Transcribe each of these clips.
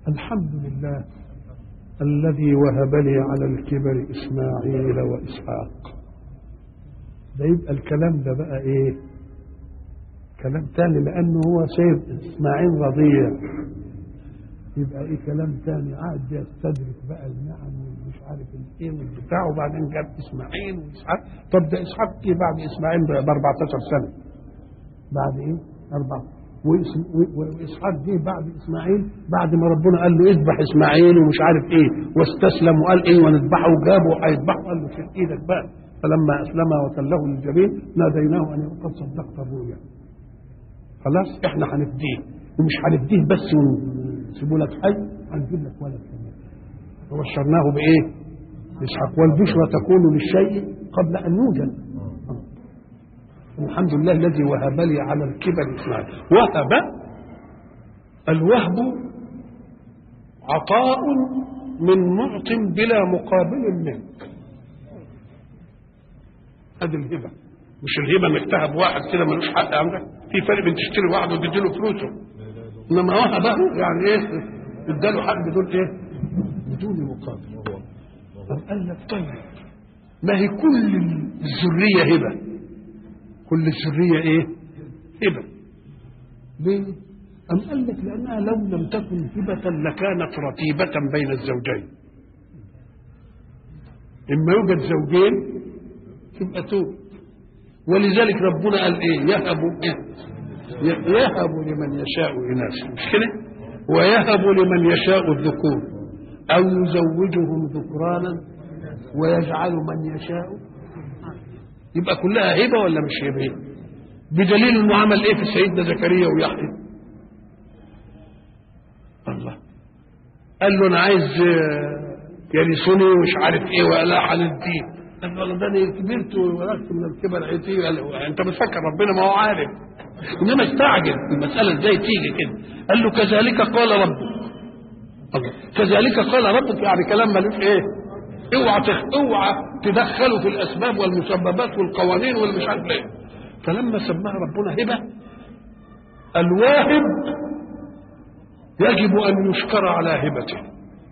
الحمد لله الذي وهب لي على الكبر إسماعيل وإسحاق ده يبقى الكلام ده بقى إيه كلام تاني لأنه هو سيد إسماعيل رضيع يبقى إيه كلام تاني قاعد يستدرك بقى النعم ومش عارف الإيه والبتاع وبعدين جاب إسماعيل وإسحاق طب ده إسحاق إيه بعد إسماعيل ب 14 سنة بعد إيه؟ أربعة واسحاق جه بعد اسماعيل بعد ما ربنا قال له اذبح اسماعيل ومش عارف ايه واستسلم وقال ايه ونذبحه وجابه وهيذبحه قال له في ايدك بقى فلما اسلم وتله للجبين ناديناه ان قد صدقت الرؤيا خلاص احنا هنفديه ومش هنفديه بس ونسيبه لك حي هنجيب لك ولد كمان وبشرناه بايه؟ اسحاق والبشرى تكون للشيء قبل ان يوجد الحمد لله الذي وهب لي على الكبر اسماعيل وهب الوهب عطاء من معط بلا مقابل منك هذه الهبه مش الهبه انك تهب واحد كده ملوش حق عندك في فرق بين تشتري واحد وتديله فلوسه انما وهبه يعني ايه اداله حق بدون ايه بدون مقابل طب قال لك طيب ما هي كل الذريه هبه كل الذرية ايه هبة ليه أم قال لك لأنها لو لم تكن هبة لكانت رتيبة بين الزوجين إما يوجد زوجين تبقى توب ولذلك ربنا قال ايه يهب إيه؟ يهب لمن يشاء إناثا مش كده ويهب لمن يشاء الذكور أو يزوجهم ذكرانا ويجعل من يشاء يبقى كلها هبه ولا مش هبه بدليل انه عمل ايه في سيدنا زكريا ويحيى الله قال له انا عايز يرثني ومش عارف ايه ولا على الدين قال له ده انا كبرت وولدت من الكبر عتي انت بتفكر ربنا ما هو عارف انما استعجل المساله ازاي تيجي كده قال له كذلك قال ربك الله كذلك قال ربك يعني كلام ملوش ايه اوعى تخ... اوعى تدخلوا في الاسباب والمسببات والقوانين والمش عارف ليه فلما سماها ربنا هبه الواهب يجب ان يشكر على هبته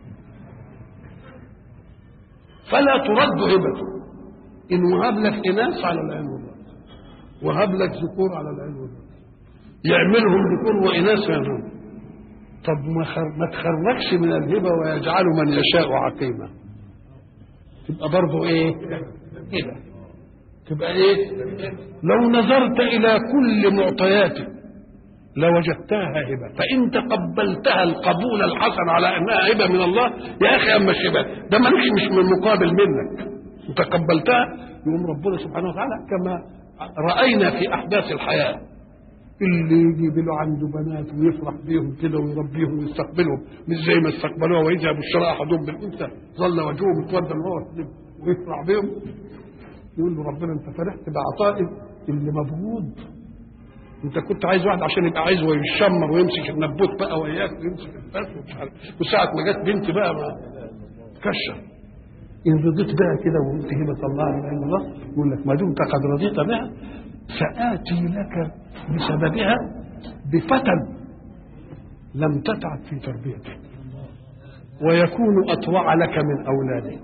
فلا ترد هبته ان وهب لك اناث على العين والراس وهب لك ذكور على العين والراس يعملهم ذكور واناث يعملهم طب ما, خر... ما تخرجش من الهبه ويجعل من يشاء عقيما تبقى برضه ايه كده تبقى ايه لو نظرت الى كل معطياته لوجدتها هبه فان تقبلتها القبول الحسن على انها هبه من الله يا اخي اما الشبه ده ملوش مش من مقابل منك تقبلتها يقوم ربنا سبحانه وتعالى كما راينا في احداث الحياه اللي يجيب له عنده بنات ويفرح بيهم كده ويربيهم ويستقبلهم مش زي ما استقبلوها واذا بشرى احدهم بالانثى ظل وجهه متودا وهو ويفرح بيهم يقول له ربنا انت فرحت بعطائي اللي مبغوض انت كنت عايز واحد عشان يبقى عايز ويشمر ويمسك النبوت بقى وياك ويمسك الفاس ومش عارف وساعة ما جت بنتي بقى ما كشر ان رضيت بها كده وقلت هبة الله من الله يقول لك ما دمت قد رضيت بها سآتي لك بسببها بفتى لم تتعب في تربيته ويكون أطوع لك من أولادك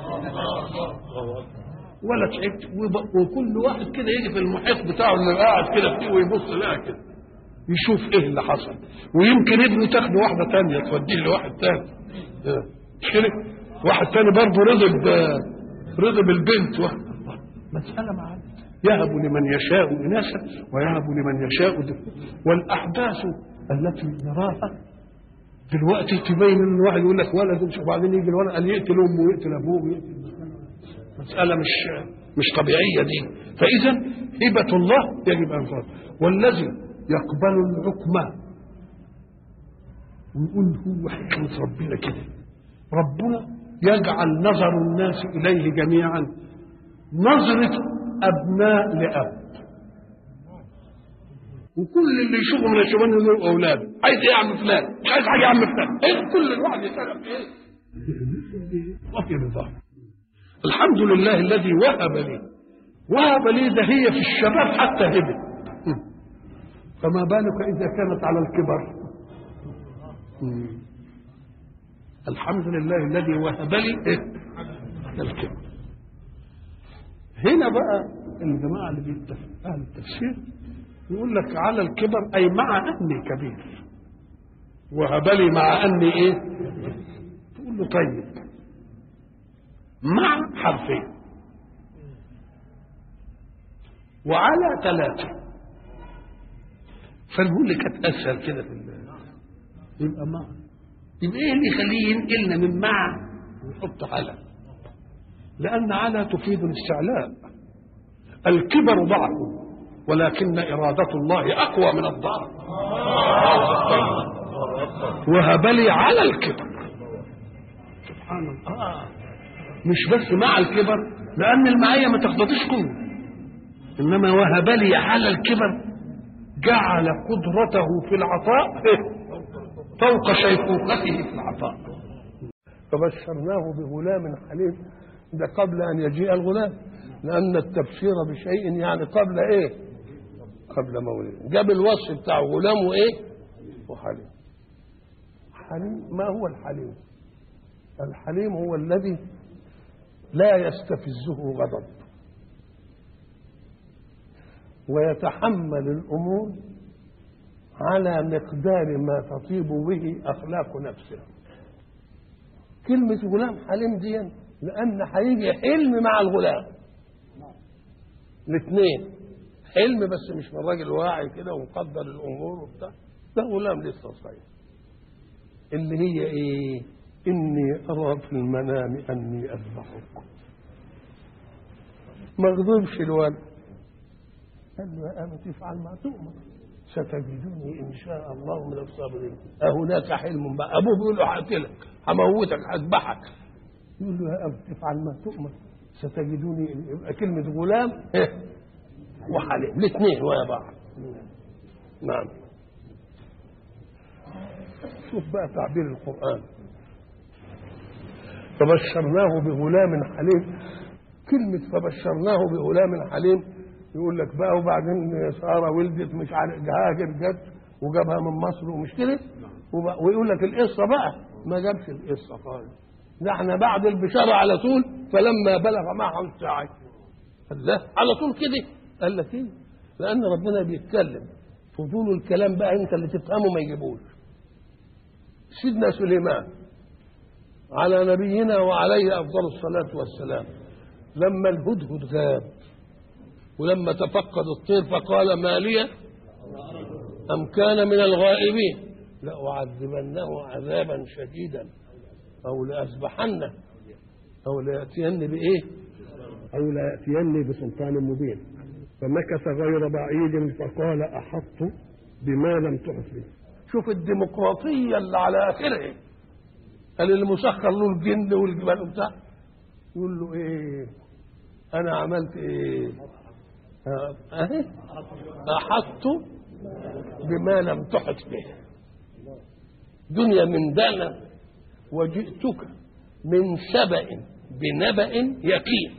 ولا تعبت وكل واحد كده يجي في المحيط بتاعه اللي قاعد كده فيه ويبص لها كده يشوف ايه اللي حصل ويمكن ابنه تاخده واحده تانية توديه لواحد تاني مش كده واحد تاني برضه رضي رضي بالبنت مسألة معانا يهب لمن يشاء إناثا ويهب لمن يشاء ذكور والأحداث التي نراها دلوقتي تبين ان الواحد يقول لك ولد وبعدين يجي الولد قال يقتل امه ويقتل ابوه ويقتل مسألة مش مش طبيعية دي فإذا هبة الله يجب أن ترد والذي يقبل الحكم ويقول هو حكمة ربنا كده ربنا يجعل نظر الناس إليه جميعا نظرة أبناء لأب وكل اللي يشوفه من الشبان يقول أولاده عايز إيه يا عم فلان مش عايز حاجة يا عم فلان إيه كل الواحد يسأل إيه وفي رضاه الحمد لله الذي وهب لي وهب لي ده هي في الشباب حتى هبه فما بالك إذا كانت على الكبر الحمد لله الذي وهب لي إيه؟ الكبر هنا بقى الجماعة اللي بيتفق أهل التفسير يقول لك على الكبر أي مع أني كبير وهب لي مع أني إيه تقول له طيب مع حرفين وعلى ثلاثة فنقول لك كانت أسهل كده في ال- يبقى مع يبقى إيه اللي يخليه ينقلنا من مع ويحط على لأن على تفيد الاستعلاء الكبر ضعف ولكن إرادة الله أقوى من الضعف وهب لي على الكبر سبحان الله مش بس مع الكبر لأن المعية ما تقتضيش قوة إنما وهب لي على الكبر جعل قدرته في العطاء فوق شيخوخته في العطاء فبشرناه بغلام حليم ده قبل ان يجيء الغلام لان التبشير بشيء يعني قبل ايه قبل مولده جاب الوصف بتاع غلام وايه وحليم حليم ما هو الحليم الحليم هو الذي لا يستفزه غضب ويتحمل الامور على مقدار ما تطيب به اخلاق نفسه كلمة غلام حليم دي لأن هيجي حلم مع الغلام الاثنين حلم بس مش من راجل واعي كده ومقدر الأمور وبتاع ده غلام لسه صغير اللي هي إيه؟ إني أرى في المنام أني أذبحك ما غضبش الولد قال له يا أبت افعل ما تؤمر ستجدني إن شاء الله من الصابرين أهناك حلم بقى أبوه بيقول له هقتلك هموتك هذبحك يقول له يا أبت افعل ما تؤمر ستجدني يبقى كلمة غلام إيه؟ وحليم الاثنين ويا بعض نعم شوف بقى تعبير القرآن فبشرناه بغلام حليم كلمة فبشرناه بغلام حليم يقول لك بقى وبعدين سارة ولدت مش عارف هاجر جت وجابها من مصر ومش كده وب- ويقول لك القصة بقى ما جابش القصة خالص ده احنا بعد البشارة على طول فلما بلغ معه الساعة قال لا على طول كده قال لك ايه لأن ربنا بيتكلم فضول الكلام بقى انت اللي تفهمه ما يجيبوش سيدنا سليمان على نبينا وعليه أفضل الصلاة والسلام لما الهدهد غاب ولما تفقد الطير فقال ما لي أم كان من الغائبين لأعذبنه عذابا شديدا أو لأذبحنه أو ليأتين بإيه أو لا يأتيني بسلطان مبين فمكث غير بعيد فقال أحطت بما لم تحط به شوف الديمقراطية اللي على آخره قال اللي مسخر له الجن والجبال وبتاع يقول له إيه أنا عملت إيه آه، أهي أحطت بما لم تحط به دنيا من دانا وجئتك من سبأ بنبأ يقين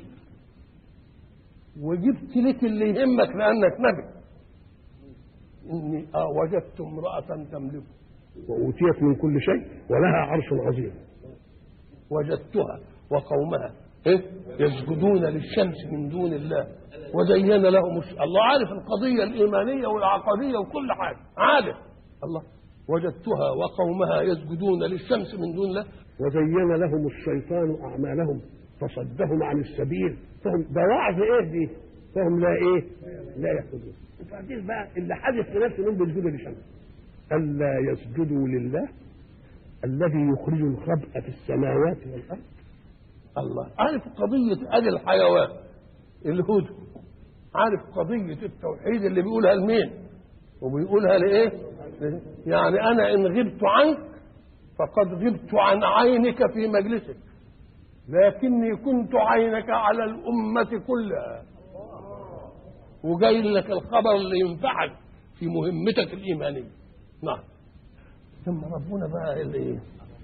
وجبت لك اللي يهمك لأنك نبي إني آه وجدت امرأة تملك وأوتيت من كل شيء ولها عرش عظيم وجدتها وقومها إيه؟ يسجدون للشمس من دون الله وزين لهم الش... الله عارف القضية الإيمانية والعقدية وكل حاجة عارف الله وجدتها وقومها يسجدون للشمس من دون الله وزين لهم الشيطان أعمالهم فصدهم عن السبيل فهم ده وعظ إيه دي فهم لا إيه لا يهتدون وبعدين بقى اللي حدث في نفس اليوم بيسجدوا للشمس ألا يسجدوا لله الذي يخرج الخبأ في السماوات والأرض الله عارف قضية أدي الحيوان الهدى عارف قضية التوحيد اللي بيقولها لمين وبيقولها لإيه يعني أنا إن غبت عنك فقد غبت عن عينك في مجلسك لكني كنت عينك على الأمة كلها وجاي لك الخبر اللي ينفعك في مهمتك الإيمانية نعم ثم ربنا بقى الايه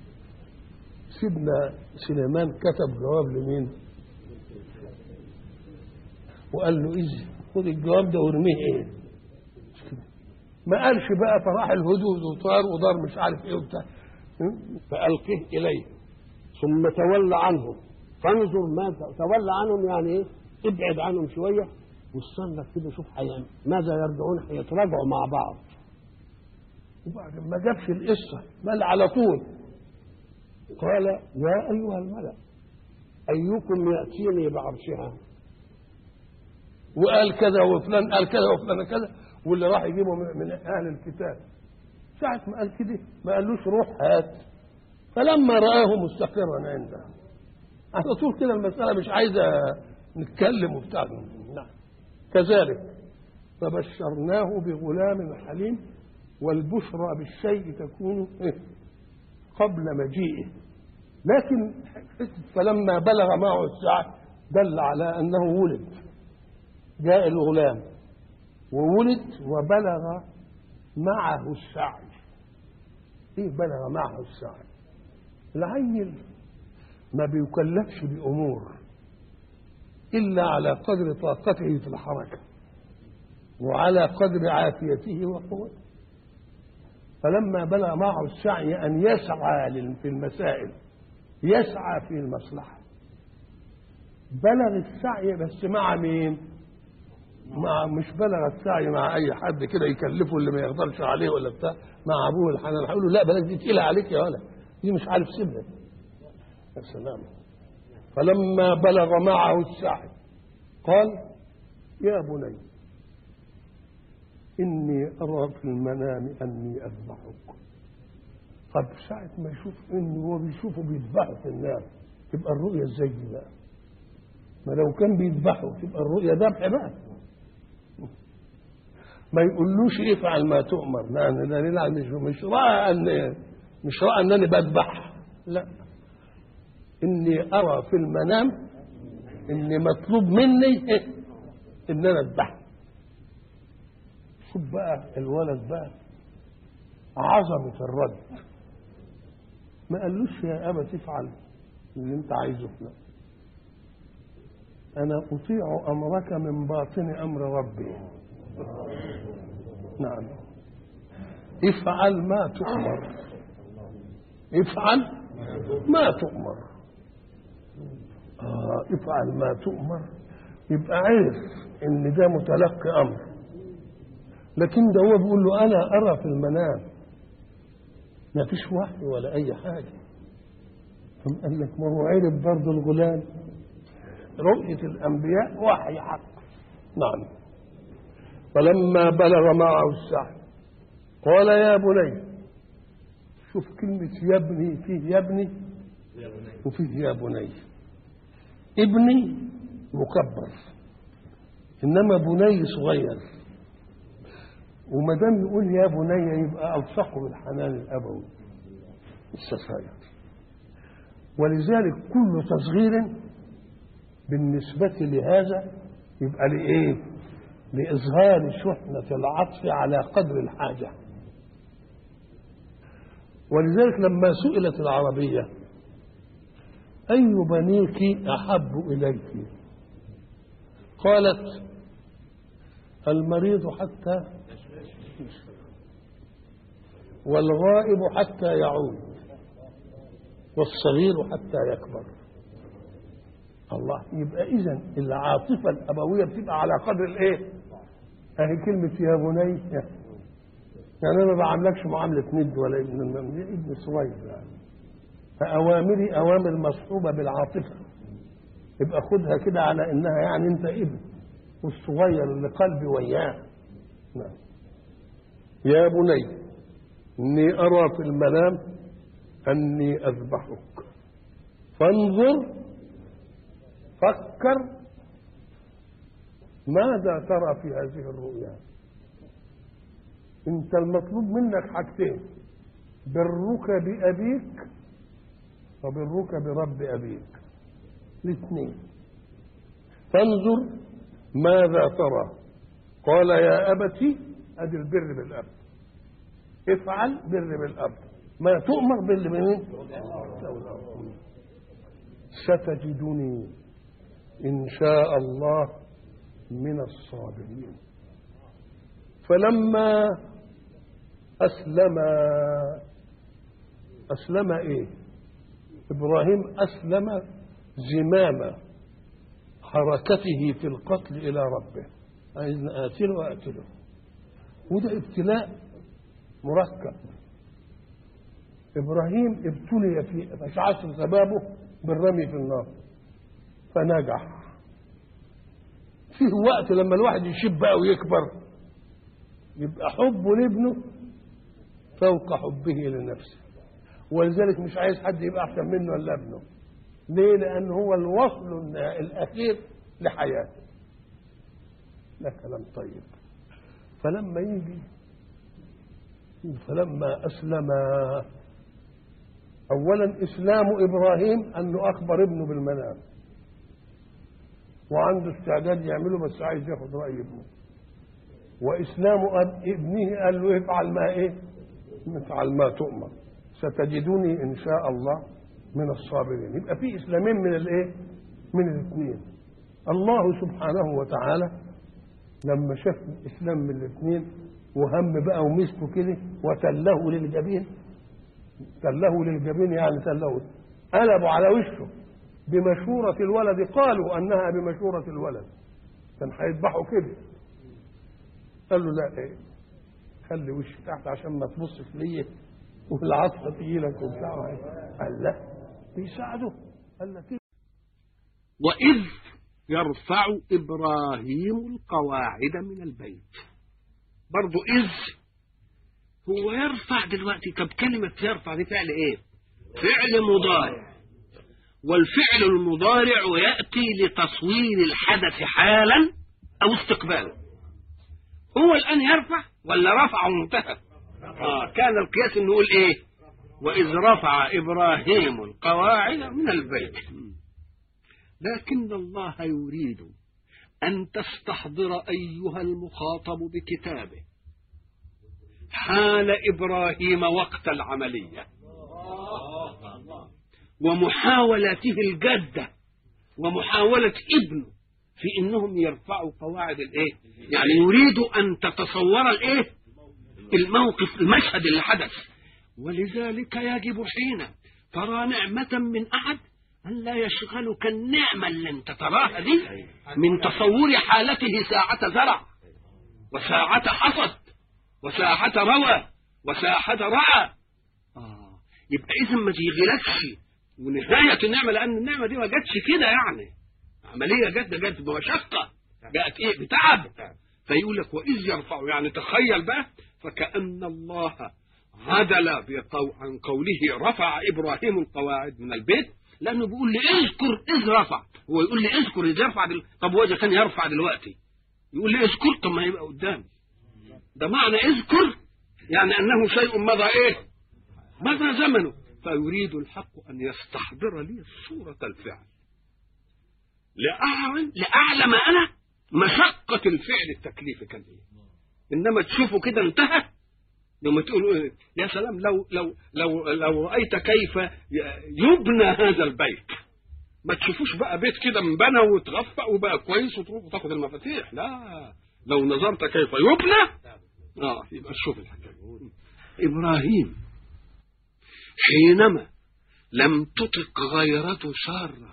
سيدنا سليمان كتب جواب لمين وقال له إذ خد الجواب ده وارميه ايه مش كده. ما قالش بقى فراح الهدوء وطار ودار مش عارف ايه وبتاع فألقه إليه ثم تولى عنهم فانظر ما تولى عنهم يعني ايه ابعد عنهم شويه واستنى كده شوف حيان ماذا يرجعون هيتراجعوا مع بعض وبعد ما جابش القصه بل على طول قال يا ايها الملأ ايكم ياتيني بعرشها وقال كذا وفلان قال كذا وفلان كذا واللي راح يجيبه من من اهل الكتاب ساعة ما قال كده ما قالوش روح هات فلما رآه مستقرا عنده على طول كده المسألة مش عايزة نتكلم وبتاع نعم كذلك فبشرناه بغلام حليم والبشرى بالشيء تكون إيه؟ قبل مجيئه لكن فلما بلغ معه الساعة دل على أنه ولد جاء الغلام وولد وبلغ معه السعي ايه بلغ معه السعي العيل ما بيكلفش بأمور إلا على قدر طاقته في الحركة وعلى قدر عافيته وقوته فلما بلغ معه السعي أن يسعى لل- في المسائل يسعى في المصلحة بلغ السعي بس مع مين؟ مع مش بلغ السعي مع أي حد كده يكلفه اللي ما يقدرش عليه ولا بتاع مع أبوه الحنان هيقول له لا بلاش دي تقيلة عليك يا ولد دي مش عارف سيبها يا سلام فلما بلغ معه السعي قال يا بني إني أرى في المنام أني أذبحك طب ساعة ما يشوف إنه هو بيشوفه بيذبحه في النار تبقى الرؤية ازاي دي بقى؟ ما لو كان بيذبحه تبقى الرؤية ذبح بقى ما يقولوش افعل ما تؤمر لا لا لا مش مش رأى أن مش رأى أنني بذبح لا إني أرى في المنام إني مطلوب مني إيه؟ إن أنا أذبح شوف بقى الولد بقى عظمة الرد ما قالوش يا أبا تفعل اللي أنت عايزه لا أنا أطيع أمرك من باطن أمر ربي نعم افعل ما تؤمر افعل ما تؤمر آه افعل ما تؤمر يبقى عرف ان ده متلقي امر لكن ده هو بيقول له انا ارى في المنام ما فيش وحي ولا اي حاجه ثم قال لك ما هو عرف برضه الغلام رؤيه الانبياء وحي حق نعم فلما بلغ معه السعي قال يا بني شوف كلمة يا ابني فيه يا ابني وفيه يا بني ابني مكبر إنما بني صغير وما دام يقول يا بني يبقى ألصقه بالحنان الأبوي الصغير ولذلك كل تصغير بالنسبة لهذا يبقى لإيه؟ لإظهار شحنة العطف على قدر الحاجة ولذلك لما سئلت العربية أي بنيك أحب إليك قالت المريض حتى والغائب حتى يعود والصغير حتى يكبر الله يبقى اذا العاطفه الابويه بتبقى على قدر الايه؟ اهي كلمه يا بني يعني انا ما بعاملكش معامله ند ولا ابن ابن صغير يعني فاوامري اوامر مصحوبه بالعاطفه يبقى خدها كده على انها يعني انت ابن والصغير اللي قلبي وياه نعم يا بني اني ارى في المنام اني اذبحك فانظر فكر ماذا ترى في هذه الرؤيا انت المطلوب منك حاجتين برك بأبيك وبرك برب أبيك الاثنين فانظر ماذا ترى قال يا أبتي أدي البر بالأب افعل بر بالأب ما تؤمر بر بمين ستجدني إن شاء الله من الصابرين فلما أسلم أسلم إيه إبراهيم أسلم زمام حركته في القتل إلى ربه عايز أقتله وأقتله وده ابتلاء مركب إبراهيم ابتلي في عشر شبابه بالرمي في النار فنجح فيه وقت لما الواحد يشب بقى ويكبر يبقى حبه لابنه فوق حبه لنفسه ولذلك مش عايز حد يبقى احسن منه الا ابنه ليه لان هو الوصل الاخير لحياته ده كلام طيب فلما يجي فلما اسلم اولا اسلام ابراهيم انه اخبر ابنه بالمنام وعنده استعداد يعمله بس عايز ياخد راي ابنه واسلام ابنه قال له افعل ما ايه افعل ما تؤمر ستجدني ان شاء الله من الصابرين يبقى في اسلامين من الايه من الاثنين الله سبحانه وتعالى لما شاف الاسلام من الاثنين وهم بقى ومسكه كده وتله للجبين تله للجبين يعني تله قلبوا على وشه بمشورة الولد قالوا أنها بمشورة الولد كان هيذبحوا كده قال له لا ايه خلي وشك تحت عشان ما تبصش ليا والعصفة تجيلك وبتاع قال لا بيساعده قال لك كده وإذ يرفع إبراهيم القواعد من البيت برضو إذ هو يرفع دلوقتي طب كلمة يرفع دي فعل إيه فعل مضارع والفعل المضارع يأتي لتصوير الحدث حالا أو استقبالا هو الآن يرفع ولا رفع وانتهى آه كان القياس إنه نقول إيه وإذ رفع إبراهيم القواعد من البيت لكن الله يريد أن تستحضر أيها المخاطب بكتابه حال إبراهيم وقت العملية ومحاولته الجادة ومحاولة ابنه في انهم يرفعوا قواعد الايه يعني يريد ان تتصور الايه الموقف المشهد اللي حدث ولذلك يجب حين ترى نعمة من احد ان لا يشغلك النعمة اللي انت تراها دي من تصور حالته ساعة زرع وساعة حصد وساعة روى وساعة رعى آه. يبقى اذا ما تيجيلكش ونهاية النعمة لأن النعمة دي ما جاتش كده يعني عملية جت ده جت بمشقة جاءت إيه بتعب فيقول لك وإذ يرفع يعني تخيل بقى فكأن الله عدل بقو عن قوله رفع إبراهيم القواعد من البيت لأنه بيقول لي اذكر إذ رفع هو يقول لي اذكر إذ يرفع دل... طب هو إذا كان يرفع دلوقتي يقول لي اذكر طب ما يبقى قدامي ده معنى اذكر يعني أنه شيء مضى إيه مضى زمنه فيريد الحق أن يستحضر لي صورة الفعل لأعلم, لأعلم أنا مشقة الفعل التكليفي كان إيه إنما تشوفه كده انتهى لما تقول إيه؟ يا سلام لو لو لو لو رأيت كيف يبنى هذا البيت ما تشوفوش بقى بيت كده انبنى وتغفى وبقى كويس وتروح وتاخد المفاتيح لا لو نظرت كيف يبنى اه يبقى شوف الحكايه ابراهيم حينما لم تطق غيرته سارة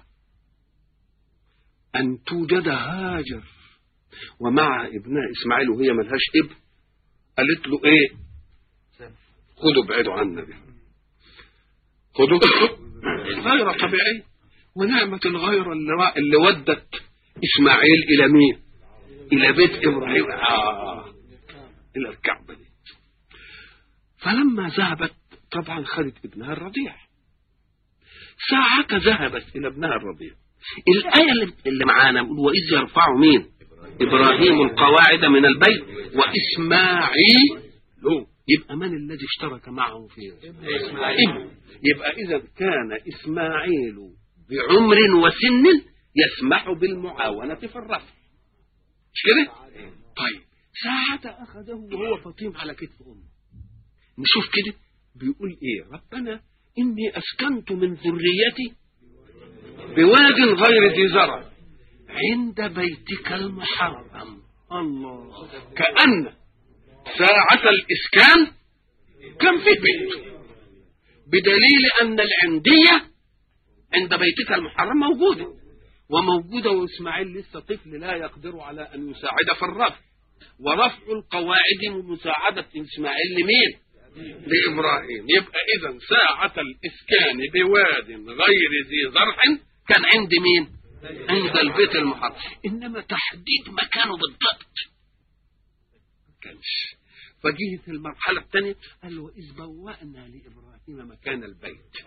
أن توجد هاجر ومع ابنها إسماعيل وهي ملهاش ابن قالت له إيه خدوا ابعدوا عنا به خدوا غيرة طبيعية ونعمة الغيرة اللي, اللي ودت إسماعيل إلى مين إلى بيت إبراهيم آه. إلى الكعبة دي فلما ذهبت طبعا خدت ابنها الرضيع ساعة ذهبت إلى ابنها الرضيع الآية اللي معانا وإذ يرفع مين إبراهيم القواعد من البيت وإسماعيل يبقى من الذي اشترك معه في إسماعيل يبقى إذا كان إسماعيل بعمر وسن يسمح بالمعاونة في الرفع مش كده؟ طيب ساعة أخذه وهو فطيم على كتف أمه نشوف كده بيقول ايه ربنا اني اسكنت من ذريتي بواد غير ذي زرع عند بيتك المحرم الله كأن ساعة الإسكان كان في بيت بدليل أن العندية عند بيتك المحرم موجودة وموجودة وإسماعيل لسه طفل لا يقدر على أن يساعد في الرفع ورفع القواعد ومساعدة إسماعيل لمين؟ لإبراهيم يبقى إذا ساعة الإسكان بواد غير ذي زرع كان عند مين؟ عند البيت المحرم إنما تحديد مكانه بالضبط كانش فجه في المرحلة الثانية قال له إذ بوأنا لإبراهيم مكان البيت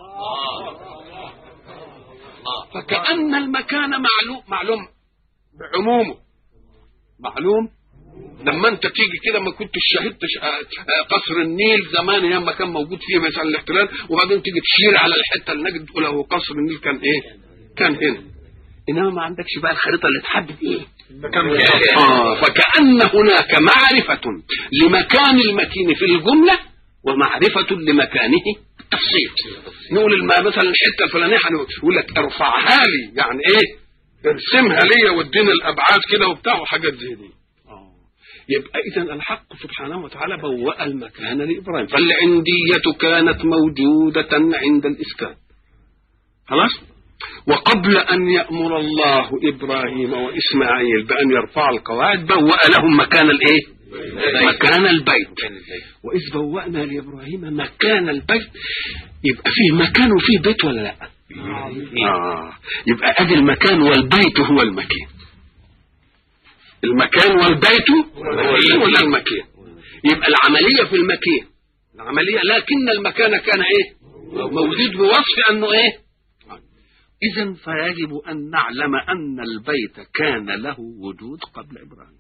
فكأن المكان معلوم معلوم بعمومه معلوم لما انت تيجي كده ما كنتش شاهدت ش- آه، آه، قصر النيل زمان ايام ما كان موجود فيه مثلا الاحتلال وبعدين تيجي تشير على الحته اللي نجد تقول هو قصر النيل كان ايه؟ كان هنا انما ما عندكش بقى الخريطه اللي تحدد ايه؟ آه فكأن هناك معرفة لمكان المكين في الجملة ومعرفة لمكانه بالتفصيل نقول الم- مثلا الحتة الفلانية هنقول- يقول لك ارفعها لي يعني ايه ارسمها لي واديني الابعاد كده وبتاع وحاجات زي دي آه. يبقى اذا الحق سبحانه وتعالى بوأ المكان لابراهيم فالعندية كانت موجودة عند الاسكان خلاص وقبل أن يأمر الله إبراهيم وإسماعيل بأن يرفعوا القواعد بوأ لهم مكان الإيه؟ مكان البيت وإذ بوأنا لإبراهيم مكان البيت يبقى فيه مكان وفيه بيت ولا لا؟ آه يبقى أدي المكان والبيت هو المكان المكان والبيت هو المكان يبقى العملية في المكان العملية لكن المكان كان إيه؟ موجود بوصف أنه إيه؟ إذا فيجب أن نعلم أن البيت كان له وجود قبل إبراهيم.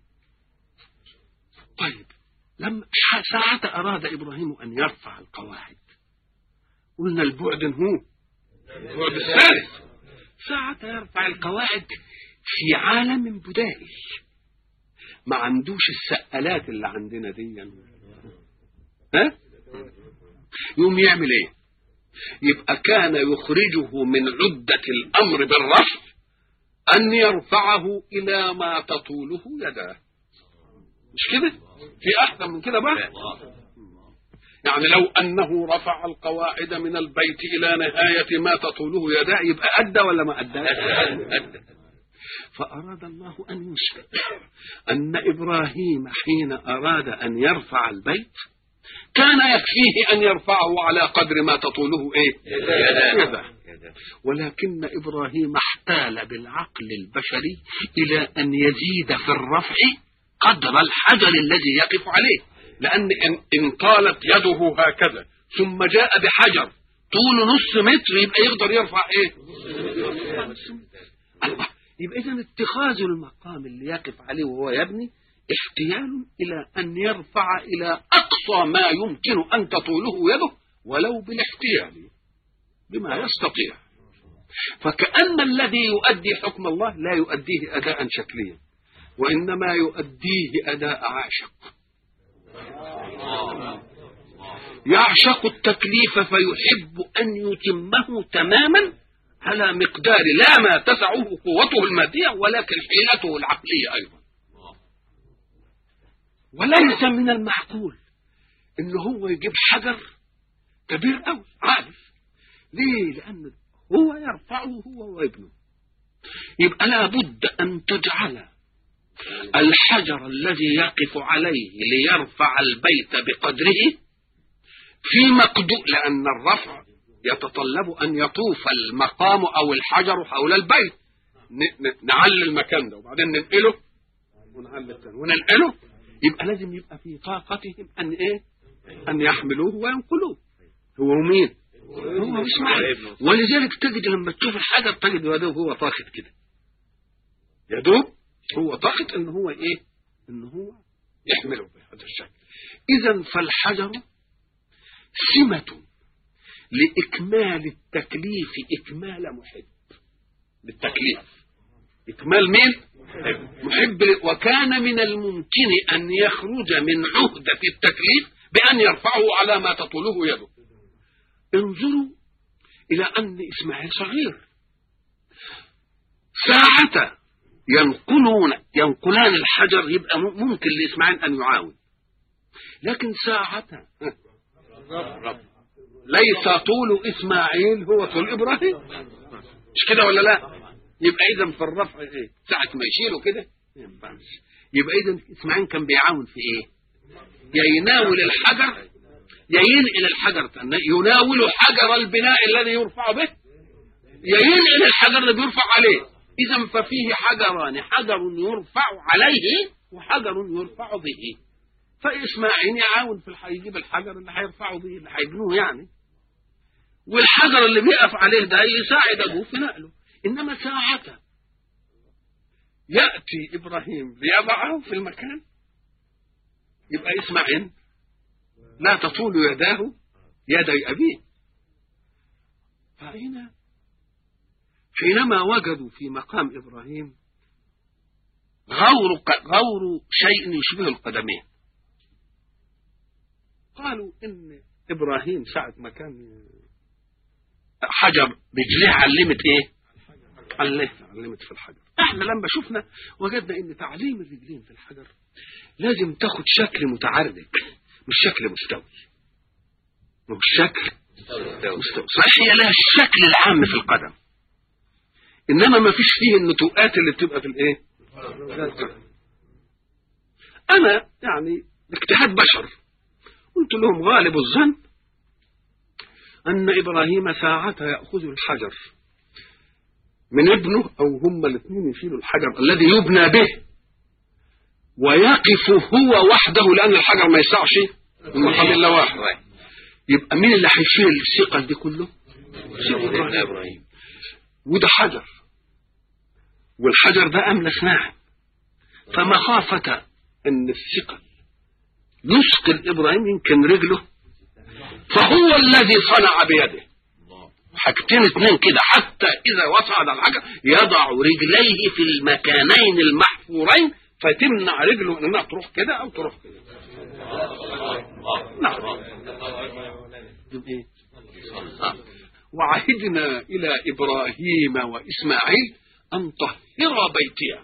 طيب لما ساعة أراد إبراهيم أن يرفع القواعد قلنا البعد هو البعد الثالث ساعة يرفع القواعد في عالم بدائي ما عندوش السقالات اللي عندنا دي ها يقوم يعمل ايه يبقى كان يخرجه من عدة الأمر بالرفع أن يرفعه إلى ما تطوله يداه مش كده في أحسن من كده بقى يعني لو أنه رفع القواعد من البيت إلى نهاية ما تطوله يداه يبقى أدى ولا ما أدى أدى فأراد الله أن يثبت أن إبراهيم حين أراد أن يرفع البيت كان يكفيه أن يرفعه على قدر ما تطوله إيه يده ولكن إبراهيم احتال بالعقل البشري إلى أن يزيد في الرفع قدر الحجر الذي يقف عليه لأن إن, إن طالت يده هكذا ثم جاء بحجر طوله نص متر يبقى يقدر يرفع إيه الله يبقى إذا اتخاذ المقام اللي يقف عليه وهو يبني احتيال إلى أن يرفع إلى أقصى ما يمكن أن تطوله يده ولو بالاحتيال بما يستطيع فكأن الذي يؤدي حكم الله لا يؤديه أداء شكليا وإنما يؤديه أداء عاشق يعشق التكليف فيحب أن يتمه تماما على مقدار لا ما تسعه قوته المادية ولكن حيلته العقلية أيضا وليس من المعقول ان هو يجيب حجر كبير قوي عارف ليه لان هو يرفعه هو وابنه يبقى لابد ان تجعل الحجر الذي يقف عليه ليرفع البيت بقدره في مقدور لان الرفع يتطلب ان يطوف المقام او الحجر حول البيت ن- ن- نعلي المكان ده وبعدين ننقله ونعلي الثاني وننقله يبقى لازم يبقى في طاقتهم ان ايه ان يحملوه وينقلوه هو مين هو اسماعيل ولذلك تجد لما تشوف الحجر تجد يدوب هو طاخت كده يدوب هو طاخت ان هو ايه ان هو يحمله بهذا الشكل اذا فالحجر سمة لإكمال التكليف إكمال محب للتكليف إكمال مين؟ محب ل- وكان من الممكن أن يخرج من عهدة التكليف بأن يرفعه على ما تطوله يده انظروا إلى أن إسماعيل صغير ساعة ينقلون ينقلان الحجر يبقى م- ممكن لإسماعيل أن يعاون لكن ساعة ليس طول إسماعيل هو طول إبراهيم مش كده ولا لا يبقى اذا في الرفع ايه ساعه ما يشيله كده ما ينفعش يبقى اذا اسماعيل كان بيعاون في ايه يا يناول الحجر يا ينقل الحجر تاني. يناول حجر البناء الذي يرفع به يا ينقل الحجر اللي بيرفع عليه اذا ففيه حجران حجر يرفع عليه وحجر يرفع به فاسماعيل يعاون في الح... يجيب الحجر اللي هيرفعه به اللي هيبنوه يعني والحجر اللي بيقف عليه ده يساعد ابوه في نقله انما ساعة ياتي ابراهيم ليضعه في المكان يبقى اسماعيل لا تطول يداه يدي ابيه فهنا حينما وجدوا في مقام ابراهيم غور غور شيء يشبه القدمين قالوا ان ابراهيم ساعه ما كان حجر رجليه علمت ايه علمت علمت في الحجر احنا لما شفنا وجدنا ان تعليم الرجلين في الحجر لازم تاخد شكل متعرج مش شكل مستوي مش شكل مستوي صحيح هي لها الشكل العام في القدم انما ما فيش فيه النتوءات اللي بتبقى في الايه انا يعني اجتهاد بشر قلت لهم غالب الظن أن إبراهيم ساعة يأخذ الحجر من ابنه أو هما الاثنين يشيلوا الحجر الذي يبنى به ويقف هو وحده لأن الحجر ما يسعش من مقام إلا واحد يبقى مين اللي هيشيل الثقل دي كله؟ سيدنا إبراهيم وده حجر والحجر ده أملس ناعم فمخافة أن الثقل يثقل إبراهيم يمكن رجله فهو الذي صنع بيده حاجتين اتنين كده حتى إذا وصعد الحجر يضع رجليه في المكانين المحفورين فتمنع رجله انها تروح كده او تروح كده نعم إيه؟ آه. وعهدنا الى ابراهيم واسماعيل ان طهر بيتي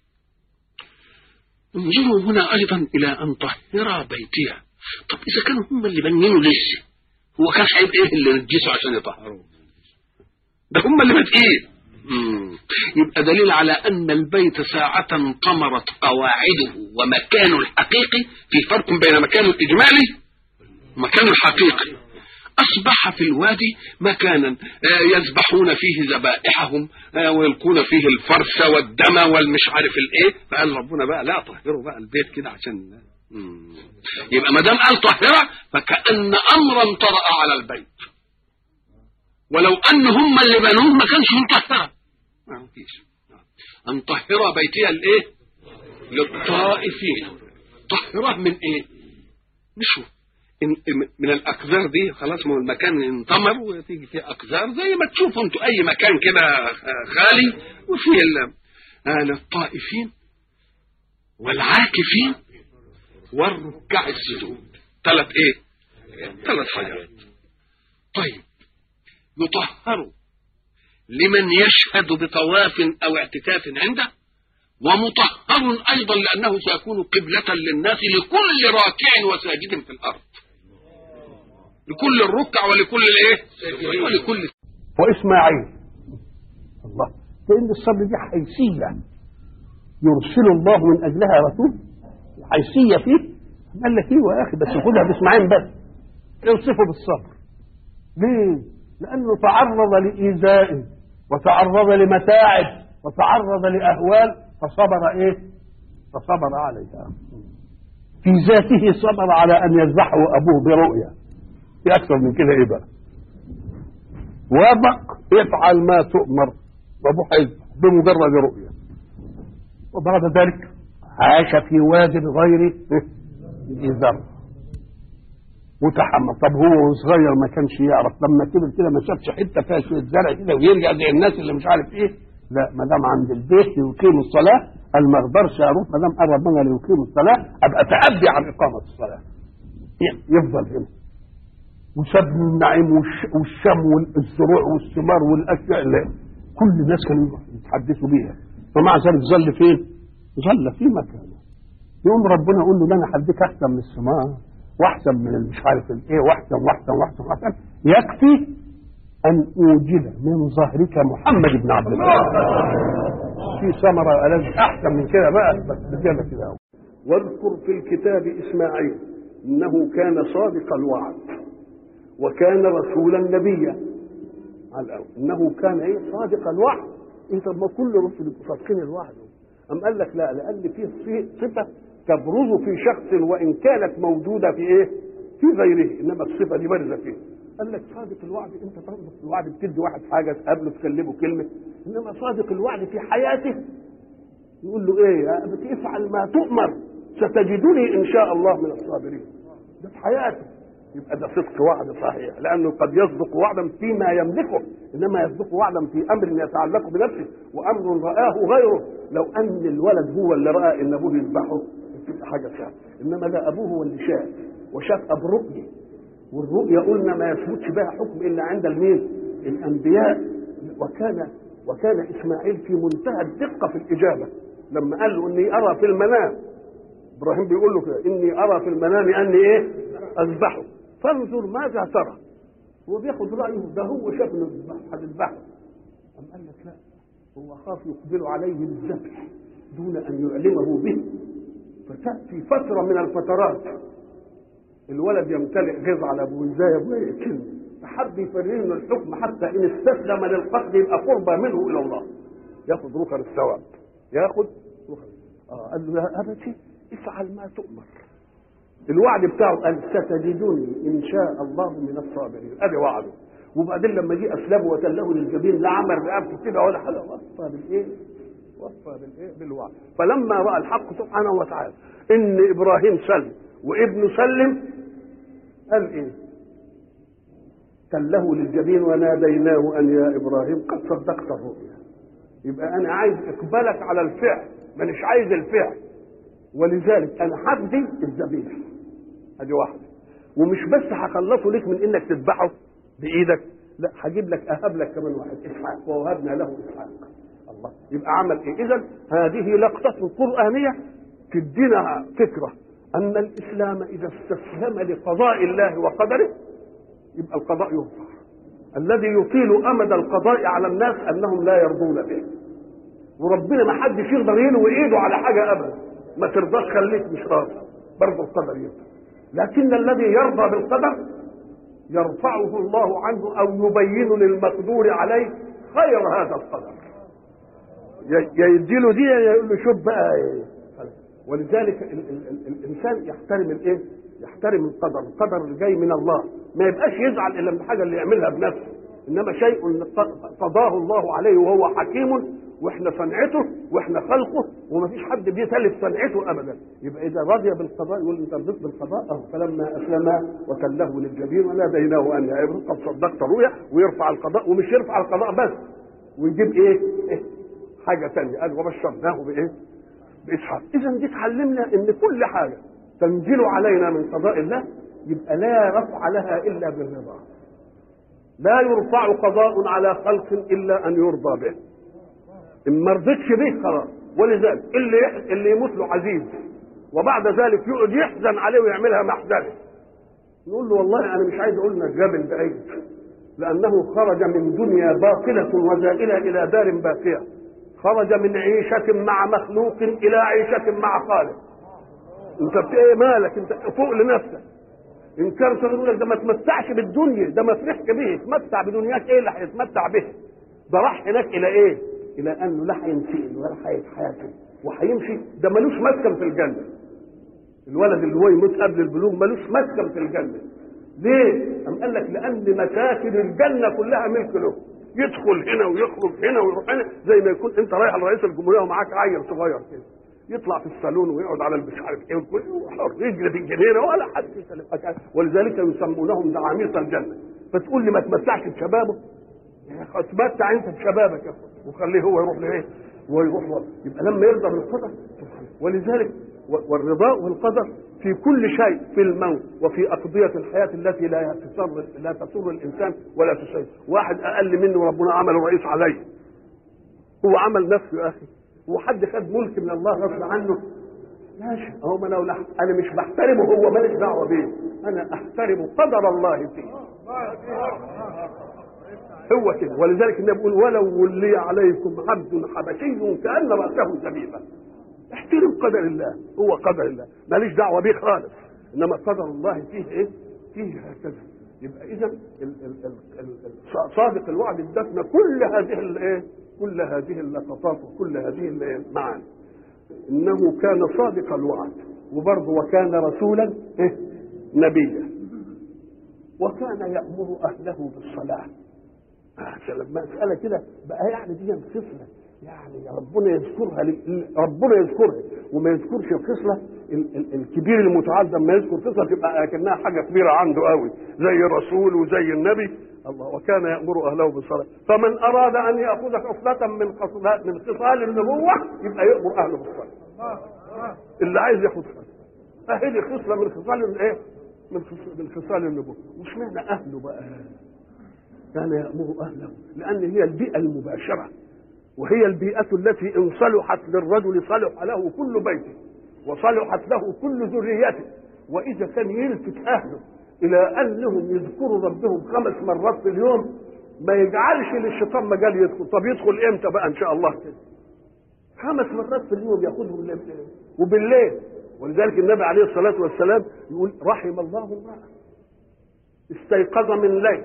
انظروا هنا ايضا الى ان طهر بيتي طب اذا كانوا هم اللي بنينوا لسه هو كان هيبقى ايه اللي نجسوا عشان يطهروه ده هم اللي بادئين يبقى دليل على أن البيت ساعة طمرت قواعده ومكانه الحقيقي في فرق بين مكانه الإجمالي ومكانه الحقيقي أصبح في الوادي مكانا يذبحون فيه ذبائحهم ويلقون فيه الفرس والدم والمش عارف الايه فقال ربنا بقى لا طهروا بقى البيت كده عشان يبقى ما دام قال طهره فكأن أمرا طرأ على البيت ولو ان هم اللي بنوه ما كانش مطهره ما فيش ان طهر بيتي الايه للطائفين طهره من ايه نشوف إن من الاقذار دي خلاص ما هو المكان انطمر وتيجي فيه اقذار زي ما تشوفوا انتوا اي مكان كده خالي وفيه آه للطائفين والعاكفين والركع السجود ثلاث ايه ثلاث حاجات طيب يطهر لمن يشهد بطواف أو اعتكاف عنده ومطهر أيضا لأنه سيكون قبلة للناس لكل راكع وساجد في الأرض لكل الركع ولكل الايه ولكل وإسماعيل الله فإن الصبر دي حيثية يرسل الله من أجلها رسول حيثية فيه قال لك ايوه يا أخي بس خدها بإسماعيل بس يوصفه بالصبر ليه؟ لأنه تعرض لإيذاء وتعرض لمتاعب وتعرض لأهوال فصبر إيه؟ فصبر عليها في ذاته صبر على أن يذبحه أبوه برؤيا في أكثر من كده إيه بقى؟ وابق افعل ما تؤمر وأبوه هيذبح بمجرد رؤيا وبعد ذلك عاش في واد غير ذي زرع وتحمل طب هو صغير ما كانش يعرف لما كبر كده ما شافش حته فيها شويه زرع كده ويرجع زي الناس اللي مش عارف ايه لا ما دام عند البيت يقيم الصلاه قال ما اقدرش اروح ما دام قرب منها ليقيم الصلاه ابقى اتعدي عن اقامه الصلاه يفضل هنا وساب النعيم والشم والزروع والثمار والاشياء اللي كل الناس كانوا يتحدثوا بيها فمع ذلك ظل فين؟ ظل في مكانه يقوم ربنا يقول له لا انا هديك احسن من الثمار واحسن من مش عارف الايه واحسن واحسن واحسن واحسن يكفي أن أوجد من ظهرك محمد بن عبد الله في ثمرة ألذ أحسن من كده بقى بس بجد كده واذكر في الكتاب إسماعيل إنه كان صادق الوعد وكان رسولا نبيا على الأول إنه كان إيه صادق الوعد أنت ما كل رسل يبقوا صادقين الوعد أم قال لك لا لأن فيه صفة تبرز في شخص وإن كانت موجودة في إيه في غيره إنما الصفة دي بارزة فيه قال لك صادق الوعد انت تصدق الوعد بتدي واحد حاجه تقابله تكلمه كلمه انما صادق الوعد في حياته يقول له ايه يا ابت افعل ما تؤمر ستجدني ان شاء الله من الصابرين ده في حياته يبقى ده صدق وعد صحيح لانه قد يصدق وعدا فيما يملكه انما يصدق وعدا في امر يتعلق بنفسه وامر رآه غيره لو ان الولد هو اللي راى ان ابوه يذبحه تبقى حاجه سهله انما ده ابوه هو اللي شاف وشاف برؤيه والرؤيا قلنا ما يثبتش بها حكم الا عند المين؟ الانبياء وكان وكان اسماعيل في منتهى الدقه في الاجابه لما قال له اني ارى في المنام ابراهيم بيقول له كده اني ارى في المنام اني ايه؟ اذبحه فانظر ماذا ترى هو بياخد رايه ده هو شاف انه هتذبحه أم قال لك لا هو خاف يقبل عليه بالذبح دون ان يعلمه به فتاتي فتره من الفترات الولد يمتلئ غيظ على ابوه ازاي يا ابويا كلمه فحب يفريه انه الحكم حتى ان استسلم للقتل يبقى قربى منه الى الله ياخذ ركن الثواب ياخذ ركن اه قال له يا ابتي افعل ما تؤمر الوعد بتاعه قال ستجدني ان شاء الله من الصابرين ادي وعده وبعدين لما جه اسلمه وتله للجبين لا عمل رقبته كده ولا حاجه وفى بالايه؟ وفى بالايه؟ بالوعد فلما راى الحق سبحانه وتعالى ان ابراهيم سلم وابنه سلم قال ايه تله للجبين وناديناه ان يا ابراهيم قد صدقت الرؤيا يبقى انا عايز اقبالك على الفعل مانيش عايز الفعل ولذلك انا هفدي الذبيح ادي واحده ومش بس هخلصه ليك من انك تذبحه بايدك لا هجيب لك اهب لك كمان واحد اسحاق ووهبنا له اسحاق الله يبقى عمل ايه اذا هذه لقطه قرانيه تدينا فكره أن الإسلام إذا استسلم لقضاء الله وقدره يبقى القضاء يرفع الذي يطيل أمد القضاء على الناس أنهم لا يرضون به وربنا ما حدش يقدر يلوي ايده على حاجة أبدا ما ترضاش خليك مش راضي برضه القدر يرفع لكن الذي يرضى بالقدر يرفعه الله عنه أو يبين للمقدور عليه خير هذا القدر يديله دي يقول له شوف بقى إيه. ولذلك ال ال ال الانسان يحترم الايه؟ يحترم القدر، القدر اللي جاي من الله، ما يبقاش يزعل الا من الحاجه اللي يعملها بنفسه، انما شيء قضاه الله عليه وهو حكيم واحنا صنعته واحنا خلقه وما فيش حد بيتلف صنعته ابدا، يبقى اذا رضي بالقضاء يقول انت رضيت بالقضاء اهو فلما اسلم وتله للجبين وناديناه ان يا ابن قد صدقت الرؤيا ويرفع القضاء ومش يرفع القضاء بس ويجيب ايه؟ إيه؟ حاجه ثانيه قال وبشرناه بايه؟ باسحاق اذا دي تعلمنا ان كل حاجه تنزل علينا من قضاء الله يبقى لا رفع لها الا بالرضا لا يرفع قضاء على خلق الا ان يرضى به ان ما رضيتش به خلاص ولذلك اللي يح... اللي يموت له عزيز وبعد ذلك يقعد يحزن عليه ويعملها محزنه نقول له والله انا مش عايز اقول لك جبل بعيد لانه خرج من دنيا باطله وزائله الى دار باقيه خرج من عيشة مع مخلوق إلى عيشة مع خالق أنت إيه مالك أنت فوق لنفسك إن كان يقول لك ده ما تمتعش بالدنيا ده ما فرحش به تمتع بدنياك إيه اللي هيتمتع به ده راح هناك إلى إيه؟ إلى أنه لا هينسئل ولا هيتحاسب وهيمشي ده ملوش مسكن في الجنة الولد اللي هو يموت قبل البلوغ ملوش مسكن في الجنة ليه؟ أم قال لك لأن مساكن الجنة كلها ملك له يدخل هنا ويخرج هنا ويروح هنا زي ما يكون انت رايح لرئيس الجمهوريه ومعاك عيل صغير كده يطلع في الصالون ويقعد على مش عارف ايه وحر يجري في الجنينه ولا حد يسلم ولذلك يسمونهم دعاميط الجنه فتقول لي ما تمتعش بشبابه اتمتع انت بشبابك يا وخليه هو يروح لايه ويروح له. يبقى لما يرضى بالقدر ولذلك والرضاء والقدر في كل شيء في الموت وفي أقضية الحياة التي لا تسر لا تسر الإنسان ولا تسر واحد أقل منه ربنا عمله رئيس عليه هو عمل نفسه يا أخي هو حد خد ملك من الله غصب عنه ماشي هو ما لو انا مش بحترمه هو ماليش دعوه بيه انا احترم قدر الله فيه هو كده ولذلك النبي بيقول ولو ولي عليكم عبد حبشي كان راسه زبيبا احترم قدر الله هو قدر الله ماليش دعوه بيه خالص انما قدر الله فيه ايه؟ فيه هكذا يبقى اذا ال- ال- ال- ال- ال- صادق الوعد ادتنا كل هذه الايه؟ كل هذه اللقطات وكل هذه المعاني انه كان صادق الوعد وبرضه وكان رسولا إيه؟ نبيا وكان يامر اهله بالصلاه عشان لما مساله كده بقى يعني دي خصله يعني ربنا يذكرها ل- ربنا يذكرها وما يذكرش الخصله ال- ال- الكبير المتعال لما يذكر خصله تبقى كانها حاجه كبيره عنده قوي زي الرسول وزي النبي الله وكان يامر اهله بالصلاه فمن اراد ان ياخذ خصله من خصلات من خصال النبوه يبقى يامر اهله بالصلاه اللي عايز ياخد خصله اهي دي خصله من خصال الايه؟ من خص- من خصال النبوه وش معنى اهله بقى؟ كان يأمر أهله لأن هي البيئة المباشرة وهي البيئة التي إن صلحت للرجل صلح له كل بيته وصلحت له كل ذريته وإذا كان يلفت أهله إلى أنهم يذكروا ربهم خمس مرات في اليوم ما يجعلش للشيطان مجال يدخل طب يدخل إمتى بقى إن شاء الله كده خمس مرات في اليوم ياخذهم ل- وبالليل ولذلك النبي عليه الصلاة والسلام يقول رحم الله امرأة استيقظ من ليل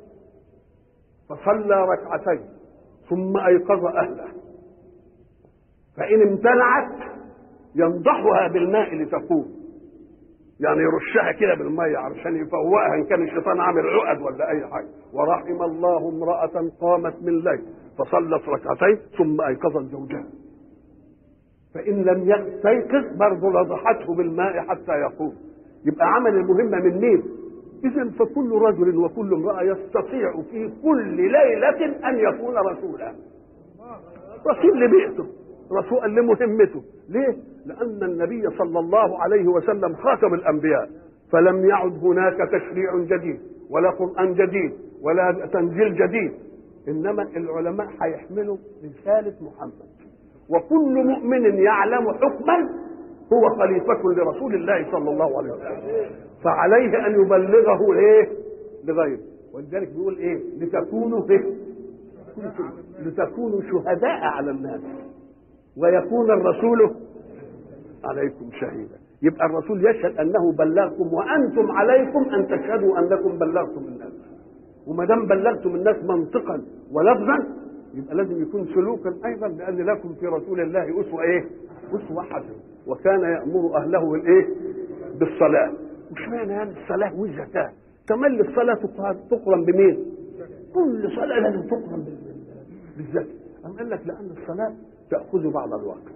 فصلى ركعتين ثم ايقظ اهله فان امتنعت ينضحها بالماء لتقوم يعني يرشها كده بالميه علشان يفوقها ان كان الشيطان عامل عقد ولا اي حاجه ورحم الله امراه قامت من الليل فصلت ركعتين ثم ايقظت زوجها فان لم يستيقظ برضه لضحته بالماء حتى يقوم يبقى عمل المهمه من مين اذا فكل رجل وكل امراه يستطيع في كل ليله ان يكون رسولا رسول لبيئته رسول لمهمته ليه لان النبي صلى الله عليه وسلم خاتم الانبياء فلم يعد هناك تشريع جديد ولا قران جديد ولا تنزيل جديد انما العلماء هيحملوا رساله محمد وكل مؤمن يعلم حكما هو خليفة لرسول الله صلى الله عليه وسلم فعليه أن يبلغه إيه لغيره ولذلك بيقول إيه لتكونوا إيه لتكونوا شهداء على الناس ويكون الرسول عليكم شهيدا يبقى الرسول يشهد أنه بلغكم وأنتم عليكم أن تشهدوا أنكم بلغتم الناس وما دام بلغتم الناس منطقا ولفظا يبقى لازم يكون سلوكا ايضا لان لكم في رسول الله اسوه ايه؟ اسوه حسنه وكان يامر اهله بالايه؟ بالصلاه مش معنى يعني الصلاه والزكاه تملي الصلاه تقرن بمين؟ كل صلاه لازم تقرن بال- بالزكاه أم قال لك لان الصلاه تاخذ بعض الوقت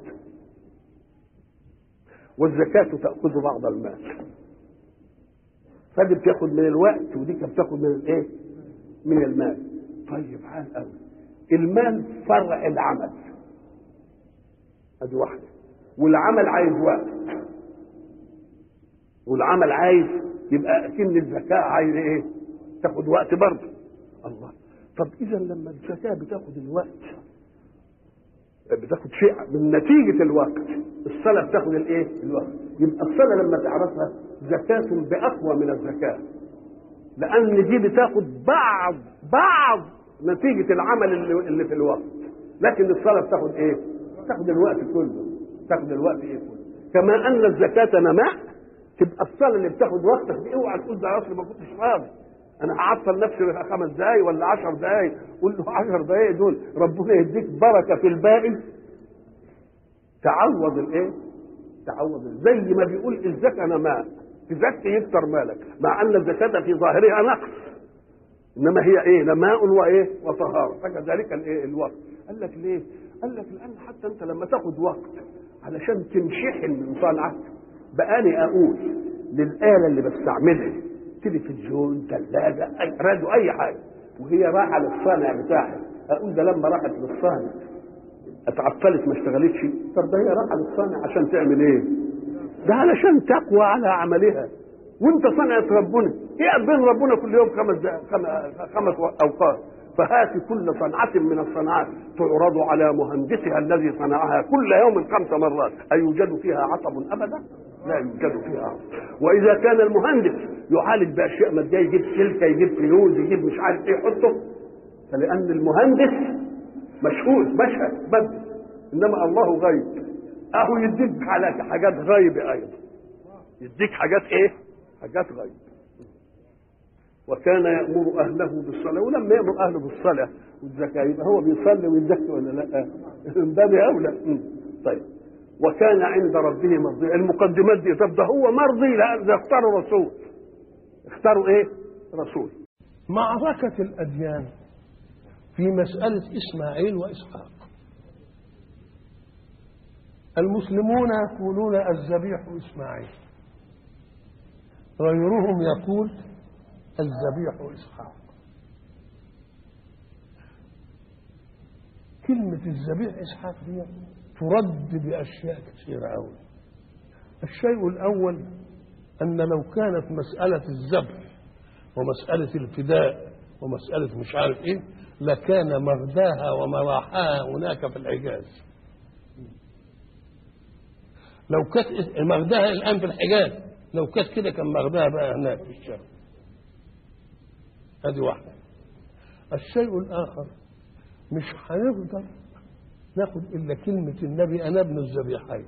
والزكاه تاخذ بعض المال فدي بتاخد من الوقت ودي كانت بتاخد من الايه؟ من المال طيب عال قوي المال فرع العمل ادي واحده والعمل عايز وقت والعمل عايز يبقى اكن الزكاه عايز ايه تاخد وقت برضه الله طب اذا لما الزكاه بتاخد الوقت بتاخد شيء من نتيجه الوقت الصلاه بتاخد الايه الوقت يبقى الصلاه لما تعرفها زكاه باقوى من الزكاه لان دي بتاخد بعض بعض نتيجه العمل اللي, اللي في الوقت لكن الصلاه بتاخد ايه بتاخد الوقت كله بتاخد الوقت ايه كله كما ان الزكاه نماء تبقى الصلاه اللي بتاخد وقتك دي اوعى تقول ده اصل ما كنتش فاضي انا هعطل نفسي خمس دقايق ولا عشر دقايق قول له عشر دقايق دول ربنا يديك بركه في الباقي تعوض الايه تعوض زي ما بيقول الزكاه نماء تزكي يكتر مالك مع ان الزكاه في ظاهرها نقص انما هي ايه نماء وايه وطهاره فكذلك الايه الوقت قال لك ليه قال لك لان حتى انت لما تاخد وقت علشان تنشحن من صنعك بقاني اقول للاله اللي بستعملها تلفزيون ثلاجه اي راديو اي حاجه وهي رايحه للصانع بتاعها اقول ده لما راحت للصانع اتعطلت ما اشتغلتش طب ده هي رايحه للصانع عشان تعمل ايه؟ ده علشان تقوى على عملها وانت صنعت ربنا هي بين ربنا كل يوم خمس دقائق- خم- خمس اوقات فهات كل صنعة من الصنعات تعرض على مهندسها الذي صنعها كل يوم خمس مرات أيوجد فيها عطب أبدا؟ لا يوجد فيها عطب وإذا كان المهندس يعالج بأشياء مادية يجيب سلكة يجيب فيوز يجيب مش عارف إيه يحطه لان المهندس مشهود مشهد بدل انما الله غيب اهو يديك على حاجات غيب ايضا يديك حاجات ايه حاجات غيب وكان يأمر أهله بالصلاة ولما يأمر أهله بالصلاة والزكاة يبقى هو بيصلي ويزكي ولا لا؟ من باب أولى م. طيب وكان عند ربه مرضي المقدمات دي طب ده هو مرضي لا ده اختاروا رسول اختاروا ايه؟ رسول معركة الأديان في مسألة إسماعيل وإسحاق المسلمون يقولون الذبيح إسماعيل غيرهم يقول الذبيح إسحاق كلمة الذبيح إسحاق دي ترد بأشياء كثيرة أوي الشيء الأول أن لو كانت مسألة الذبح ومسألة الفداء ومسألة مش عارف إيه لكان مغداها ومراحاها هناك في الحجاز لو كانت مغداها الآن في الحجاز لو كانت كده كان مغداها بقى هناك في الشام هذه واحدة الشيء الآخر مش هنقدر ناخد إلا كلمة النبي أنا ابن الذبيحين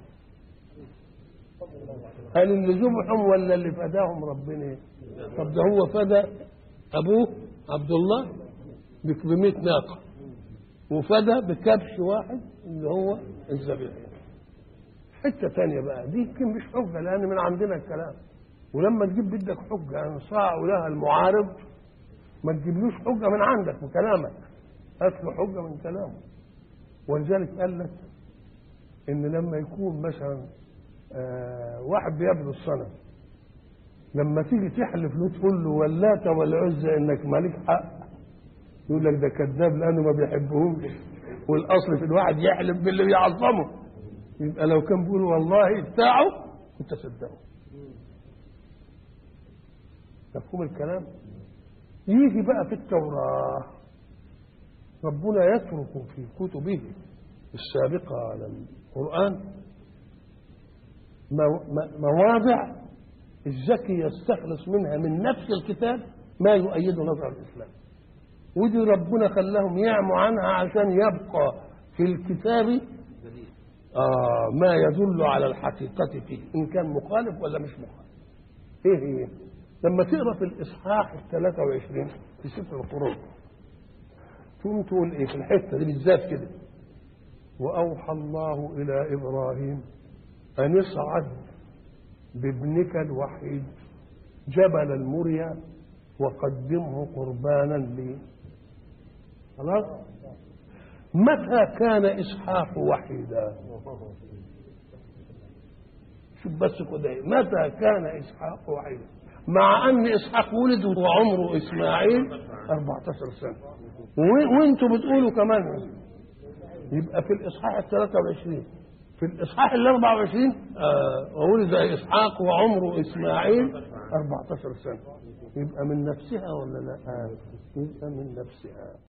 هل اللي ذبحهم ولا اللي فداهم ربنا طب ده هو فدى أبوه عبد الله ب 100 ناقة وفدى بكبش واحد اللي هو الذبيحين حتة تانية بقى دي يمكن مش حجة لأن من عندنا الكلام ولما تجيب بدك حجة ينصاع لها المعارض ما تجيبلوش حجة من عندك من كلامك هات له حجة من كلامه ولذلك قال لك إن لما يكون مثلا آه واحد بيعبد الصنم لما تيجي تحلف له تقول له واللات والعزى انك مالك حق يقول لك ده كذاب لانه ما بيحبهمش والاصل في الواحد يحلف باللي بيعظمه يبقى لو كان بيقول والله بتاعه كنت صدقه مفهوم الكلام يجي بقى في التوراة ربنا يترك في كتبه السابقة على القرآن مواضع الذكي يستخلص منها من نفس الكتاب ما يؤيد نظر الإسلام ودي ربنا خلاهم يعموا عنها عشان يبقى في الكتاب آه ما يدل على الحقيقة فيه إن كان مخالف ولا مش مخالف إيه هي لما تقرأ في الإصحاح ال 23 في سفر القرآن تقوم تقول إيه في الحتة دي بالذات كده وأوحى الله إلى إبراهيم أن يصعد بابنك الوحيد جبل المريا وقدمه قربانا لي خلاص متى كان اسحاق وحيدا شوف بس كده متى كان اسحاق وحيدا مع ان اسحاق ولد وعمره اسماعيل 14 سنه وانتوا بتقولوا كمان يبقى في الاصحاح ال 23 في الاصحاح ال 24 آه ولد اسحاق وعمره اسماعيل 14 سنه يبقى من نفسها ولا لا؟ آه يبقى من نفسها